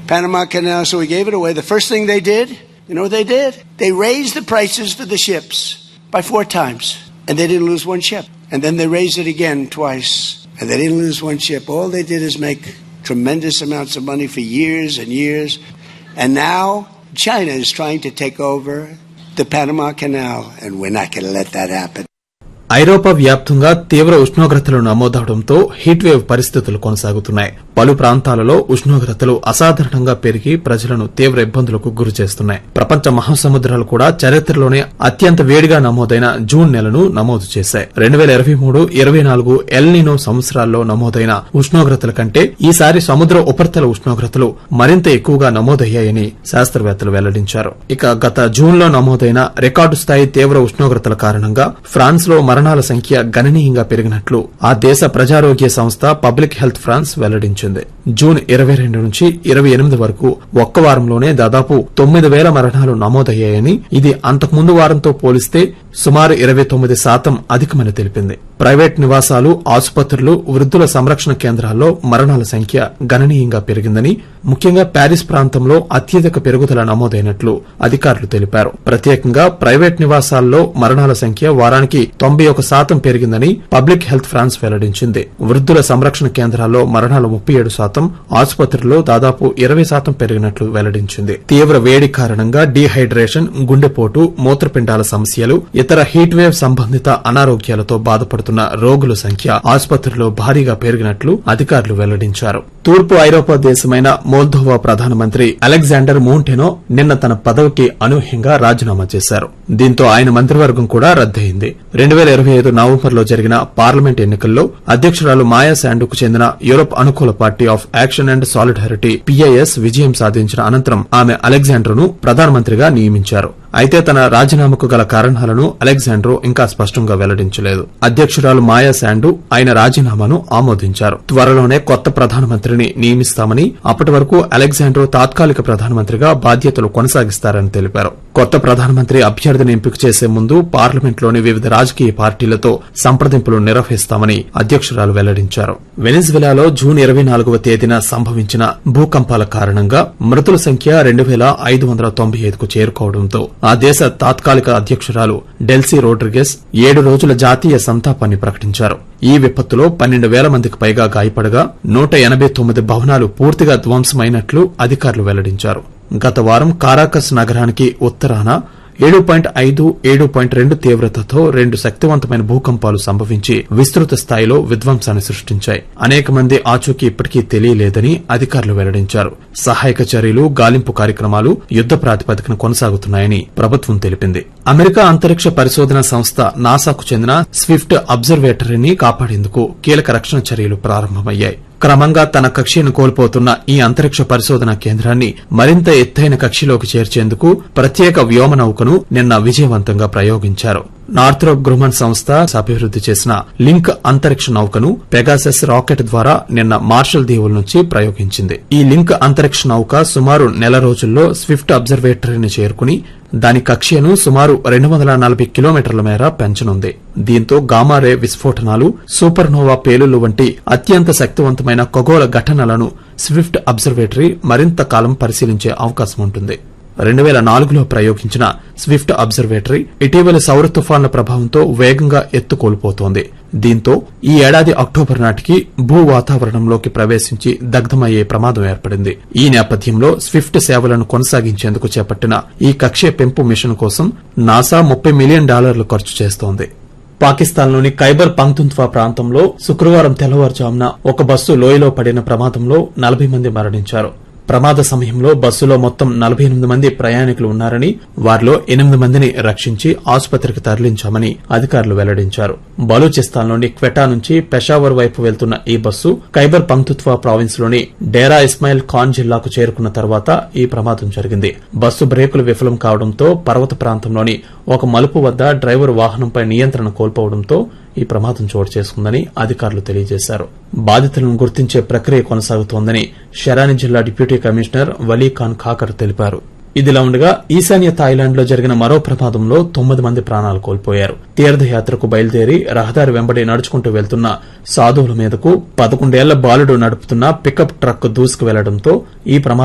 Panama Canal, so we gave it away. The first thing they did, you know what they did? They raised the prices for the ships by four times, and they didn't lose one ship. And then they raised it again twice, and they didn't lose one ship. All they did is make tremendous amounts of money for years and years. And now China is trying to take over the Panama Canal, and we're not going to let that happen. ఐరోపా వ్యాప్తంగా తీవ్ర ఉష్ణోగ్రతలు నమోదవడంతో heat wave పరిస్థితులు కొనసాగుతున్నాయి పలు ప్రాంతాలలో ఉష్ణోగ్రతలు అసాధారణంగా పెరిగి ప్రజలను తీవ్ర ఇబ్బందులకు గురి చేస్తున్నాయి ప్రపంచ మహాసముద్రాలు కూడా చరిత్రలోనే అత్యంత వేడిగా నమోదైన జూన్ నెలను నమోదు చేశాయి రెండు వేల ఇరవై మూడు ఇరవై నాలుగు ఎల్నినో సంవత్సరాల్లో నమోదైన ఉష్ణోగ్రతల కంటే ఈసారి సముద్ర ఉపరితల ఉష్ణోగ్రతలు మరింత ఎక్కువగా నమోదయ్యాయని శాస్త్రవేత్తలు వెల్లడించారు ఇక గత జూన్ లో నమోదైన రికార్డు స్థాయి తీవ్ర ఉష్ణోగ్రతల కారణంగా ఫ్రాన్స్ లో మరణాల సంఖ్య గణనీయంగా పెరిగినట్లు ఆ దేశ ప్రజారోగ్య సంస్థ పబ్లిక్ హెల్త్ ఫ్రాన్స్ వెల్లడించింది జూన్ ఇరవై రెండు నుంచి ఇరవై ఎనిమిది వరకు ఒక్క వారంలోనే దాదాపు తొమ్మిది వేల మరణాలు నమోదయ్యాయని ఇది అంతకుముందు వారంతో పోలిస్తే సుమారు ఇరవై తొమ్మిది శాతం అధికమని తెలిపింది ప్రైవేట్ నివాసాలు ఆసుపత్రులు వృద్ధుల సంరక్షణ కేంద్రాల్లో మరణాల సంఖ్య గణనీయంగా పెరిగిందని ముఖ్యంగా ప్యారిస్ ప్రాంతంలో అత్యధిక పెరుగుదల నమోదైనట్లు అధికారులు తెలిపారు ప్రత్యేకంగా ప్రైవేట్ నివాసాల్లో మరణాల సంఖ్య వారానికి తొంభై ఒక శాతం పెరిగిందని పబ్లిక్ హెల్త్ ఫ్రాన్స్ వెల్లడించింది వృద్ధుల సంరక్షణ కేంద్రాల్లో మరణాలు ముప్పై ఏడు శాతం ఆసుపత్రుల్లో దాదాపు ఇరవై శాతం పెరిగినట్లు వెల్లడించింది తీవ్ర వేడి కారణంగా డీహైడ్రేషన్ గుండెపోటు మూత్రపిండాల సమస్యలు ఇతర హీట్ వేవ్ సంబంధిత అనారోగ్యాలతో బాధపడుతున్న రోగుల సంఖ్య ఆసుపత్రుల్లో భారీగా పెరిగినట్లు అధికారులు వెల్లడించారు తూర్పు ఐరోపా దేశమైన మోల్దోవా ప్రధానమంత్రి అలెగ్జాండర్ మోంటెనో నిన్న తన పదవికి అనూహ్యంగా రాజీనామా చేశారు దీంతో ఆయన మంత్రివర్గం కూడా రద్దయింది రెండు వేల ఇరవై ఐదు నవంబర్లో జరిగిన పార్లమెంట్ ఎన్నికల్లో అధ్యకురాలు మాయా శాండుకు చెందిన యూరోప్ అనుకూల party of action and solidarity PIS విజయం సాధించిన అనంతరం ఆమె అలెగ్జాండర్ను ప్రధానమంత్రిగా నియమించారు అయితే తన రాజీనామాకు గల కారణాలను అలెగ్జాండ్రో ఇంకా స్పష్టంగా వెల్లడించలేదు అధ్యకురాలు మాయా శాండు ఆయన రాజీనామాను ఆమోదించారు త్వరలోనే కొత్త ప్రధానమంత్రిని నియమిస్తామని అప్పటి వరకు అలెగ్జాండ్రో తాత్కాలిక ప్రధానమంత్రిగా బాధ్యతలు కొనసాగిస్తారని తెలిపారు కొత్త ప్రధానమంత్రి అభ్యర్థిని ఎంపిక చేసే ముందు పార్లమెంట్లోని వివిధ రాజకీయ పార్టీలతో సంప్రదింపులు నిర్వహిస్తామని అధ్యకురాలు వెల్లడించారు వెనిజువెలాలో జూన్ ఇరవై నాలుగవ తేదీన సంభవించిన భూకంపాల కారణంగా మృతుల సంఖ్య రెండు వేల ఐదు వందల తొంభై ఐదుకు చేరుకోవడంతో ఆ దేశ తాత్కాలిక అధ్యకురాలు డెల్సీ రోడ్రిగెస్ ఏడు రోజుల జాతీయ సంతాపాన్ని ప్రకటించారు ఈ విపత్తులో పన్నెండు వేల మందికి పైగా గాయపడగా నూట ఎనబై తొమ్మిది భవనాలు పూర్తిగా ధ్వంసమైనట్లు అధికారులు వెల్లడించారు గత వారం కారాకస్ నగరానికి ఉత్తరాన ఏడు పాయింట్ ఐదు ఏడు పాయింట్ రెండు తీవ్రతతో రెండు శక్తివంతమైన భూకంపాలు సంభవించి విస్తృత స్థాయిలో విధ్వంసాన్ని సృష్టించాయి అనేక మంది ఆచూకీ ఇప్పటికీ తెలియలేదని అధికారులు వెల్లడించారు సహాయక చర్యలు గాలింపు కార్యక్రమాలు యుద్ద ప్రాతిపదికన కొనసాగుతున్నాయని ప్రభుత్వం తెలిపింది అమెరికా అంతరిక్ష పరిశోధన సంస్థ నాసాకు చెందిన స్విఫ్ట్ అబ్జర్వేటరీని కాపాడేందుకు కీలక రక్షణ చర్యలు ప్రారంభమయ్యాయి క్రమంగా తన కక్షను కోల్పోతున్న ఈ అంతరిక్ష పరిశోధన కేంద్రాన్ని మరింత ఎత్తైన కక్షలోకి చేర్చేందుకు ప్రత్యేక వ్యోమ నౌకను నిన్న విజయవంతంగా ప్రయోగించారు నార్థ్రోప్ గ్రూమన్ సంస్థ అభివృద్ది చేసిన లింక్ అంతరిక్ష నౌకను పెగాసెస్ రాకెట్ ద్వారా నిన్న మార్షల్ దీవుల నుంచి ప్రయోగించింది ఈ లింక్ అంతరిక్ష నౌక సుమారు నెల రోజుల్లో స్విఫ్ట్ అబ్జర్వేటరీని చేరుకుని దాని కక్ష్యను సుమారు రెండు వందల నలభై కిలోమీటర్ల మేర పెంచనుంది దీంతో గామారే విస్ఫోటనాలు సూపర్నోవా పేలుళ్లు వంటి అత్యంత శక్తివంతమైన ఖగోళ ఘటనలను స్విఫ్ట్ అబ్జర్వేటరీ మరింత కాలం పరిశీలించే అవకాశం ఉంటుంది రెండు వేల నాలుగులో ప్రయోగించిన స్విఫ్ట్ అబ్జర్వేటరీ ఇటీవలి సౌర తుఫాన్ల ప్రభావంతో వేగంగా ఎత్తు కోల్పోతోంది దీంతో ఈ ఏడాది అక్టోబర్ నాటికి భూ వాతావరణంలోకి ప్రవేశించి దగ్ధమయ్యే ప్రమాదం ఏర్పడింది ఈ నేపథ్యంలో స్విఫ్ట్ సేవలను కొనసాగించేందుకు చేపట్టిన ఈ కక్ష్య పెంపు మిషన్ కోసం నాసా ముప్పై మిలియన్ డాలర్లు ఖర్చు చేస్తోంది పాకిస్తాన్లోని ఖైబర్ పంక్తుంత్వా ప్రాంతంలో శుక్రవారం తెల్లవారుజామున ఒక బస్సు లోయలో పడిన ప్రమాదంలో నలభై మంది మరణించారు ప్రమాద సమయంలో బస్సులో మొత్తం నలభై ఎనిమిది మంది ప్రయాణికులు ఉన్నారని వారిలో ఎనిమిది మందిని రక్షించి ఆసుపత్రికి తరలించామని అధికారులు వెల్లడించారు బలూచిస్తాన్లోని క్వెటా నుంచి పెషావర్ వైపు వెళ్తున్న ఈ బస్సు ఖైబర్ పంక్తుత్వా ప్రావిన్స్ లోని డేరా ఇస్మాయిల్ ఖాన్ జిల్లాకు చేరుకున్న తర్వాత ఈ ప్రమాదం జరిగింది బస్సు బ్రేకులు విఫలం కావడంతో పర్వత ప్రాంతంలోని ఒక మలుపు వద్ద డ్రైవర్ వాహనంపై నియంత్రణ కోల్పోవడంతో ఈ ప్రమాదం చోటు చేసుకుందని అధికారులు తెలియజేశారు బాధితులను గుర్తించే ప్రక్రియ కొనసాగుతోందని షెరాని జిల్లా డిప్యూటీ కమిషనర్ వలీ ఖాన్ ఖాకర్ తెలిపారు ఇదిలా ఉండగా ఈశాన్య థాయిలాండ్ లో జరిగిన మరో ప్రమాదంలో తొమ్మిది మంది ప్రాణాలు కోల్పోయారు తీర్థయాత్రకు బయలుదేరి రహదారి వెంబడి నడుచుకుంటూ వెళ్తున్న సాధువుల మీదకు పదకొండేళ్ల బాలుడు నడుపుతున్న పికప్ ట్రక్ దూసుకు వెళ్లడంతో ఈ ప్రమాదం